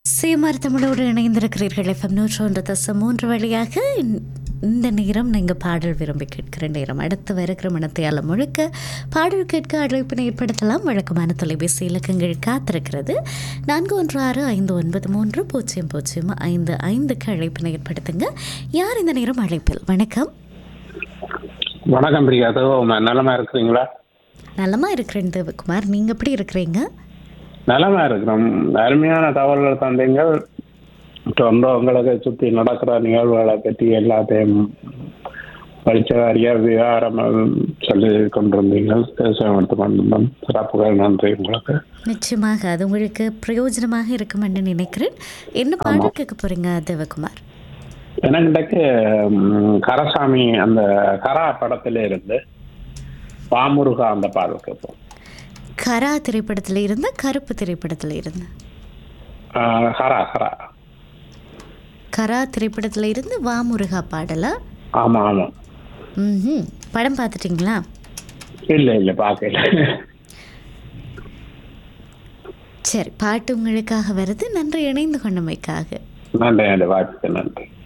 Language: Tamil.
சீமார் தமிழோடு இணைந்திருக்கிறீர்கள் எஃப்எம் நூற்று ஒன்று தசம் மூன்று வழியாக இந்த- இந்த நேரம் நீங்கள் பாடல் விரும்பி கேட்கிற நேரம் அடுத்து வருகிற மனத்தையால் முழுக்க பாடல் கேட்க அழைப்பினை ஏற்படுத்தலாம் வழக்கமான தொலைபேசி இலக்கங்கள் காத்திருக்கிறது நான்கு ஒன்று ஆறு ஐந்து ஒன்பது மூன்று பூஜ்ஜியம் பூஜ்ஜியம் ஐந்து ஐந்துக்கு அழைப்பினை ஏற்படுத்துங்க யார் இந்த நேரம் அழைப்பில் வணக்கம் வணக்கம் பிரியா சிவகுமா நலமா இருக்கிறீங்களா நலமா இருக்கிறேன் தேவகுமார் நீங்கள் எப்படி இருக்கிறீங்க நலமா இருக்கிறோம் அருமையான தகவல்கள் தந்தீங்க தொடர்ந்து உங்களுக்கு சுற்றி நடக்கிற நிகழ்வுகளை பற்றி எல்லாத்தையும் படித்த வாரியா விவகாரம் சொல்லி கொண்டிருந்தீங்க பேச கொண்டிருந்தோம் சிறப்புகள் நன்றி உங்களுக்கு நிச்சயமாக அது உங்களுக்கு பிரயோஜனமாக இருக்கும் என்று நினைக்கிறேன் என்ன பாடல் கேட்க போறீங்க தேவகுமார் எனக்கு ம், கரசாமி அந்த கரா படத்துல இருந்து பாமுருகா அந்த பாடல் கேட்போம் கரா திரைப்படத்தில் இருந்த கருப்பு திரைப்படத்தில் இருந்த ஆ, ஹரா ஹரா கரா திரைப்படத்தில் இருந்து வாமுருகா பாடலா ஆமா ஆமா ம் படம் பார்த்துட்டிங்களா இல்ல இல்ல பார்க்கல சரி பாட்டு உங்களுக்காக வருது நன்றி இணைந்து கொண்டமைக்காக நன்றி நன்றி வாழ்த்துக்கள் நன்றி